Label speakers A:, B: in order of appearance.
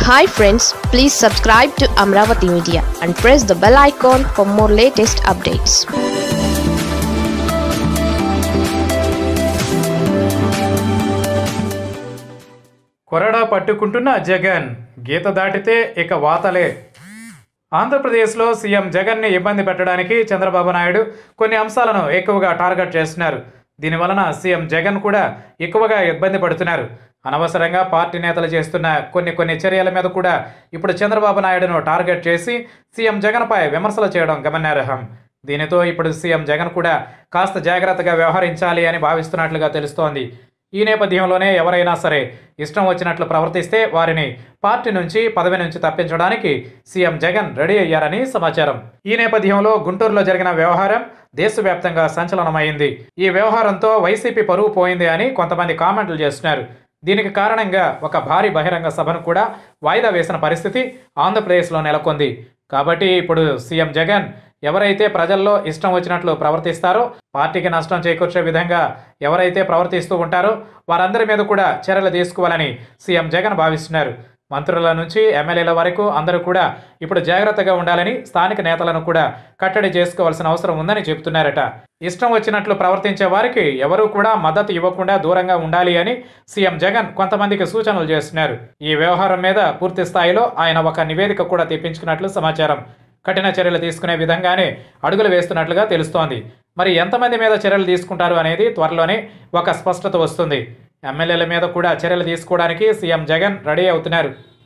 A: hi friends please subscribe to Amaravati media and press the bell icon for more latest updates
B: కొరడా పట్టుకుంటున్న జగన్ గీత దాటితే ఇక వాతలే ఆంధ్రప్రదేశ్లో సీఎం జగన్ని ఇబ్బంది పెట్టడానికి చంద్రబాబు నాయుడు కొన్ని అంశాలను ఎక్కువగా టార్గెట్ చేస్తున్నారు దీనివలన సీఎం జగన్ కూడా ఎక్కువగా ఇబ్బంది పడుతున్నారు అనవసరంగా పార్టీ నేతలు చేస్తున్న కొన్ని కొన్ని చర్యల మీద కూడా ఇప్పుడు చంద్రబాబు నాయుడును టార్గెట్ చేసి సీఎం జగన్పై విమర్శలు చేయడం గమనార్హం దీనితో ఇప్పుడు సీఎం జగన్ కూడా కాస్త జాగ్రత్తగా వ్యవహరించాలి అని భావిస్తున్నట్లుగా తెలుస్తోంది ఈ నేపథ్యంలోనే ఎవరైనా సరే ఇష్టం వచ్చినట్లు ప్రవర్తిస్తే వారిని పార్టీ నుంచి పదవి నుంచి తప్పించడానికి సీఎం జగన్ రెడీ అయ్యారని సమాచారం ఈ నేపథ్యంలో గుంటూరులో జరిగిన వ్యవహారం దేశవ్యాప్తంగా సంచలనమైంది ఈ వ్యవహారంతో వైసీపీ పరువు పోయింది అని కొంతమంది కామెంట్లు చేస్తున్నారు దీనికి కారణంగా ఒక భారీ బహిరంగ సభను కూడా వాయిదా వేసిన పరిస్థితి ఆంధ్రప్రదేశ్లో నెలకొంది కాబట్టి ఇప్పుడు సీఎం జగన్ ఎవరైతే ప్రజల్లో ఇష్టం వచ్చినట్లు ప్రవర్తిస్తారో పార్టీకి నష్టం చేకూర్చే విధంగా ఎవరైతే ప్రవర్తిస్తూ ఉంటారో వారందరి మీద కూడా చర్యలు తీసుకోవాలని సీఎం జగన్ భావిస్తున్నారు మంత్రుల నుంచి ఎమ్మెల్యేల వరకు అందరూ కూడా ఇప్పుడు జాగ్రత్తగా ఉండాలని స్థానిక నేతలను కూడా కట్టడి చేసుకోవాల్సిన అవసరం ఉందని చెబుతున్నారట ఇష్టం వచ్చినట్లు ప్రవర్తించే వారికి ఎవరూ కూడా మద్దతు ఇవ్వకుండా దూరంగా ఉండాలి అని సీఎం జగన్ కొంతమందికి సూచనలు చేస్తున్నారు ఈ వ్యవహారం మీద పూర్తి స్థాయిలో ఆయన ఒక నివేదిక కూడా తెప్పించుకున్నట్లు సమాచారం కఠిన చర్యలు తీసుకునే విధంగానే అడుగులు వేస్తున్నట్లుగా తెలుస్తోంది మరి ఎంతమంది మీద చర్యలు తీసుకుంటారు అనేది త్వరలోనే ఒక స్పష్టత వస్తుంది ఎమ్మెల్యేల మీద కూడా చర్యలు తీసుకోవడానికి సీఎం జగన్ రెడీ అవుతున్నారు